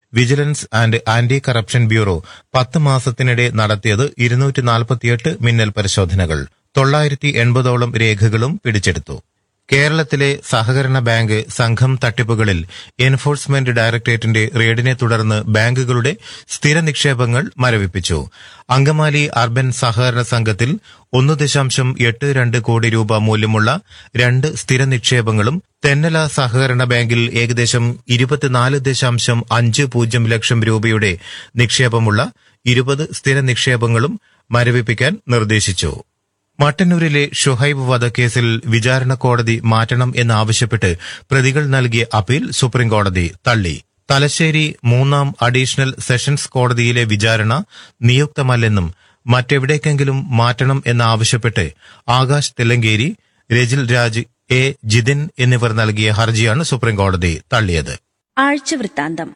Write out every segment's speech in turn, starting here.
vigilance and anti corruption bureau പത്ത് മാസത്തിനിടെ നടത്തിയത് ഇരുന്നൂറ്റി നാൽപ്പത്തിയെട്ട് മിന്നൽ പരിശോധനകൾ തൊള്ളായിരത്തി എൺപതോളം രേഖകളും പിടിച്ചെടുത്തു കേരളത്തിലെ സഹകരണ ബാങ്ക് സംഘം തട്ടിപ്പുകളിൽ എൻഫോഴ്സ്മെന്റ് ഡയറക്ടറേറ്റിന്റെ റെയ്ഡിനെ തുടർന്ന് ബാങ്കുകളുടെ സ്ഥിര നിക്ഷേപങ്ങൾ മരവിപ്പിച്ചു അങ്കമാലി അർബൻ സഹകരണ സംഘത്തിൽ ഒന്ന് ദശാംശം എട്ട് രണ്ട് കോടി രൂപ മൂല്യമുള്ള രണ്ട് സ്ഥിര നിക്ഷേപങ്ങളും തെന്നല സഹകരണ ബാങ്കിൽ ഏകദേശം ഇരുപത്തിനാല് ദശാംശം അഞ്ച് പൂജ്യം ലക്ഷം രൂപയുടെ നിക്ഷേപമുള്ള ഇരുപത് സ്ഥിര നിക്ഷേപങ്ങളും മരവിപ്പിക്കാൻ നിർദ്ദേശിച്ചു മട്ടന്നൂരിലെ ഷുഹൈബ് വധക്കേസിൽ വിചാരണ കോടതി മാറ്റണം എന്നാവശ്യപ്പെട്ട് പ്രതികൾ നൽകിയ അപ്പീൽ സുപ്രീംകോടതി തള്ളി തലശ്ശേരി മൂന്നാം അഡീഷണൽ സെഷൻസ് കോടതിയിലെ വിചാരണ നിയുക്തമല്ലെന്നും മറ്റെവിടേക്കെങ്കിലും മാറ്റണം എന്നാവശ്യപ്പെട്ട് ആകാശ് തെലങ്കേരി രജിൽ രാജ് എ ജിതിൻ എന്നിവർ നൽകിയ ഹർജിയാണ് സുപ്രീംകോടതി തള്ളിയത് ആഴ്ചവൃത്താന്തം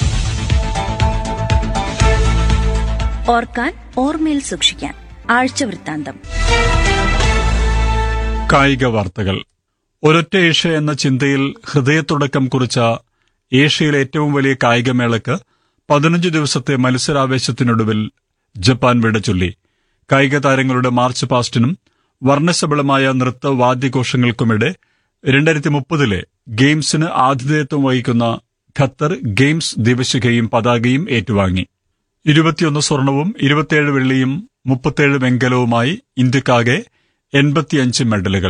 ഓർക്കാൻ ഓർമ്മയിൽ സൂക്ഷിക്കാൻ ആഴ്ചവൃത്താന്തം കായിക വാർത്തകൾ ഒരൊറ്റ ഏഷ്യ എന്ന ചിന്തയിൽ ഹൃദയത്തുടക്കം കുറിച്ച ഏഷ്യയിലെ ഏറ്റവും വലിയ കായികമേളയ്ക്ക് പതിനഞ്ച് ദിവസത്തെ മത്സരാവേശത്തിനൊടുവിൽ ജപ്പാൻ വിട ചൊല്ലി കായിക താരങ്ങളുടെ മാർച്ച് പാസ്റ്റിനും വർണ്ണശബളമായ നൃത്ത വാദ്യഘോഷങ്ങൾക്കുമിടെ രണ്ടായിരത്തി മുപ്പതിലെ ഗെയിംസിന് ആതിഥേയത്വം വഹിക്കുന്ന ഖത്തർ ഗെയിംസ് ദിവശികയും പതാകയും ഏറ്റുവാങ്ങി ഇരുപത്തിയൊന്ന് സ്വർണവും ഇരുപത്തിയേഴ് വെള്ളിയും മുപ്പത്തിയേഴ് വെങ്കലവുമായി ഇന്ത്യക്കാകെ എൺപത്തിയഞ്ച് മെഡലുകൾ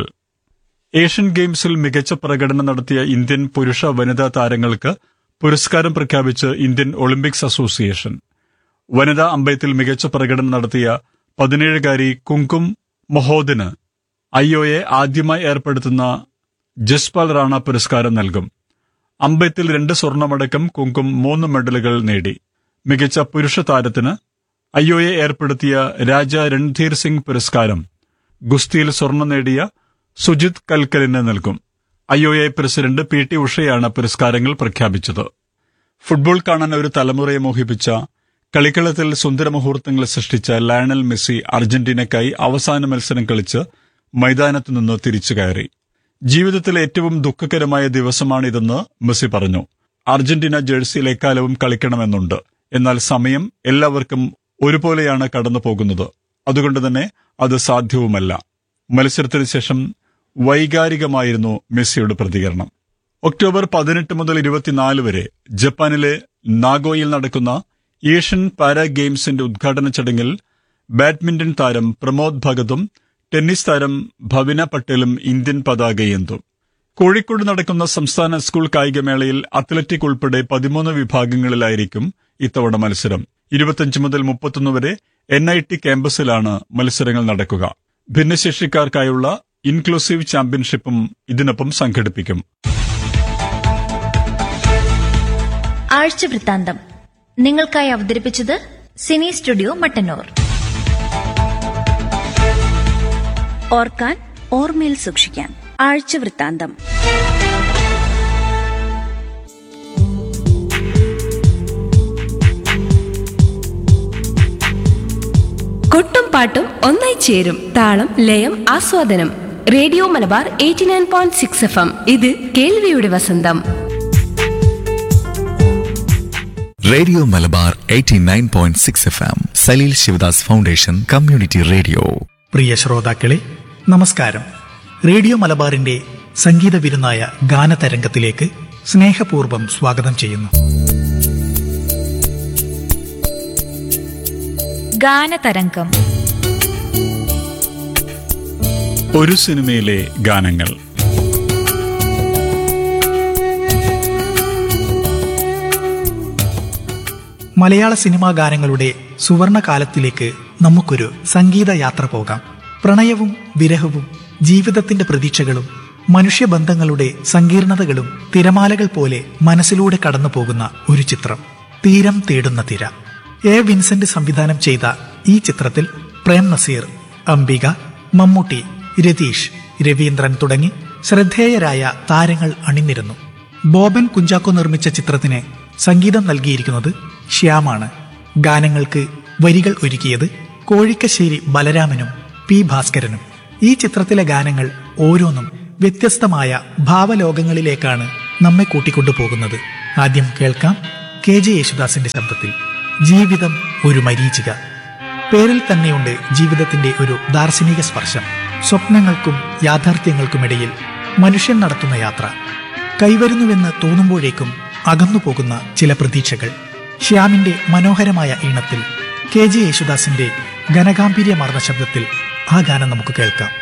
ഏഷ്യൻ ഗെയിംസിൽ മികച്ച പ്രകടനം നടത്തിയ ഇന്ത്യൻ പുരുഷ വനിതാ താരങ്ങൾക്ക് പുരസ്കാരം പ്രഖ്യാപിച്ച് ഇന്ത്യൻ ഒളിമ്പിക്സ് അസോസിയേഷൻ വനിതാ അമ്പയത്തിൽ മികച്ച പ്രകടനം നടത്തിയ പതിനേഴുകാരി കുങ്കും മൊഹോദിന് ഐഒഎ ആദ്യമായി ഏർപ്പെടുത്തുന്ന ജസ്പാൽ റാണ പുരസ്കാരം നൽകും അമ്പയത്തിൽ രണ്ട് സ്വർണമടക്കം കുങ്കും മൂന്ന് മെഡലുകൾ നേടി മികച്ച പുരുഷ താരത്തിന് ഐഒഎ ഏർപ്പെടുത്തിയ രാജ രൺധീർ സിംഗ് പുരസ്കാരം ഗുസ്തിയിൽ സ്വർണം നേടിയ സുജിത് കൽക്കലിന് നൽകും ഐഒഎ പ്രസിഡന്റ് പി ടി ഉഷയാണ് പുരസ്കാരങ്ങൾ പ്രഖ്യാപിച്ചത് ഫുട്ബോൾ കാണാൻ ഒരു തലമുറയെ മോഹിപ്പിച്ച കളിക്കളത്തിൽ സുന്ദര മുഹൂർത്തങ്ങൾ സൃഷ്ടിച്ച ലയണൽ മെസ്സി അർജന്റീനയ്ക്കായി അവസാന മത്സരം കളിച്ച് മൈതാനത്തു നിന്ന് തിരിച്ചു കയറി ജീവിതത്തിലെ ഏറ്റവും ദുഃഖകരമായ ദിവസമാണിതെന്ന് മെസ്സി പറഞ്ഞു അർജന്റീന ജേഴ്സിയിൽ എക്കാലവും കളിക്കണമെന്നുണ്ട് എന്നാൽ സമയം എല്ലാവർക്കും ഒരുപോലെയാണ് കടന്നു പോകുന്നത് അതുകൊണ്ട് തന്നെ അത് സാധ്യവുമല്ല മത്സരത്തിന് ശേഷം വൈകാരികമായിരുന്നു മെസ്സിയുടെ പ്രതികരണം ഒക്ടോബർ പതിനെട്ട് മുതൽ ഇരുപത്തിനാല് വരെ ജപ്പാനിലെ നാഗോയിൽ നടക്കുന്ന ഏഷ്യൻ പാരാ ഗെയിംസിന്റെ ഉദ്ഘാടന ചടങ്ങിൽ ബാഡ്മിന്റൺ താരം പ്രമോദ് ഭഗതും ടെന്നീസ് താരം ഭവിന പട്ടേലും ഇന്ത്യൻ പതാകയേന്തും കോഴിക്കോട് നടക്കുന്ന സംസ്ഥാന സ്കൂൾ കായികമേളയിൽ അത്ലറ്റിക് ഉൾപ്പെടെ പതിമൂന്ന് വിഭാഗങ്ങളിലായിരിക്കും ഇത്തവണ മത്സരം ഇരുപത്തിയഞ്ച് മുതൽ മുപ്പത്തൊന്ന് വരെ എൻ ഐ ടി ക്യാമ്പസിലാണ് മത്സരങ്ങൾ നടക്കുക ഭിന്നശേഷിക്കാർക്കായുള്ള ഇൻക്ലൂസീവ് ചാമ്പ്യൻഷിപ്പും ഇതിനൊപ്പം സംഘടിപ്പിക്കും ആഴ്ചവൃത്താന്തം നിങ്ങൾക്കായി അവതരിപ്പിച്ചത് സിനി സ്റ്റുഡിയോ മട്ടന്നൂർ ഓർക്കാൻ ഓർമ്മയിൽ സൂക്ഷിക്കാൻ ആഴ്ചവൃത്താന്തം കൊട്ടും പാട്ടും ഒന്നായി ചേരും താളം ലയം ആസ്വാദനം radio Malabar eighty nine point six F M ഇത് കേൾവിയുടെ വസന്തം radio Malabar 89.6 F M Saleel Sivadas foundation community radio പ്രിയ ശ്രോതാക്കളെ നമസ്കാരം റേഡിയോ മലബാറിന്റെ സംഗീത വിരുന്നായ ഗാനതരംഗത്തിലേക്ക് സ്നേഹപൂർവ്വം സ്വാഗതം ചെയ്യുന്നു ഗാനതരംഗം ഒരു സിനിമയിലെ ഗാനങ്ങൾ മലയാള സിനിമാ ഗാനങ്ങളുടെ സുവർണ കാലത്തിലേക്ക് നമുക്കൊരു സംഗീത യാത്ര പോകാം പ്രണയവും വിരഹവും ജീവിതത്തിന്റെ പ്രതീക്ഷകളും മനുഷ്യബന്ധങ്ങളുടെ സങ്കീർണതകളും തിരമാലകൾ പോലെ മനസ്സിലൂടെ കടന്നു പോകുന്ന ഒരു ചിത്രം തീരം തേടുന്ന തിര എ വിൻസെന്റ് സംവിധാനം ചെയ്ത ഈ ചിത്രത്തിൽ പ്രേം നസീർ അംബിക മമ്മൂട്ടി രതീഷ് രവീന്ദ്രൻ തുടങ്ങി ശ്രദ്ധേയരായ താരങ്ങൾ അണിനിരുന്നു ബോബൻ കുഞ്ചാക്കോ നിർമ്മിച്ച ചിത്രത്തിന് സംഗീതം നൽകിയിരിക്കുന്നത് ശ്യാമാണ് ഗാനങ്ങൾക്ക് വരികൾ ഒരുക്കിയത് കോഴിക്കശ്ശേരി ബലരാമനും പി ഭാസ്കരനും ഈ ചിത്രത്തിലെ ഗാനങ്ങൾ ഓരോന്നും വ്യത്യസ്തമായ ഭാവലോകങ്ങളിലേക്കാണ് നമ്മെ കൂട്ടിക്കൊണ്ടുപോകുന്നത് ആദ്യം കേൾക്കാം കെ ജെ യേശുദാസിന്റെ ശബ്ദത്തിൽ ജീവിതം ഒരു മരീചിക പേരിൽ തന്നെയുണ്ട് ജീവിതത്തിന്റെ ഒരു ദാർശനിക സ്പർശം സ്വപ്നങ്ങൾക്കും യാഥാർത്ഥ്യങ്ങൾക്കുമിടയിൽ മനുഷ്യൻ നടത്തുന്ന യാത്ര കൈവരുന്നുവെന്ന് തോന്നുമ്പോഴേക്കും അകന്നു പോകുന്ന ചില പ്രതീക്ഷകൾ ശ്യാമിന്റെ മനോഹരമായ ഈണത്തിൽ കെ ജെ യേശുദാസിന്റെ ഘനഗാംഭീര്യമാർന്ന ശബ്ദത്തിൽ ആ ഗാനം നമുക്ക് കേൾക്കാം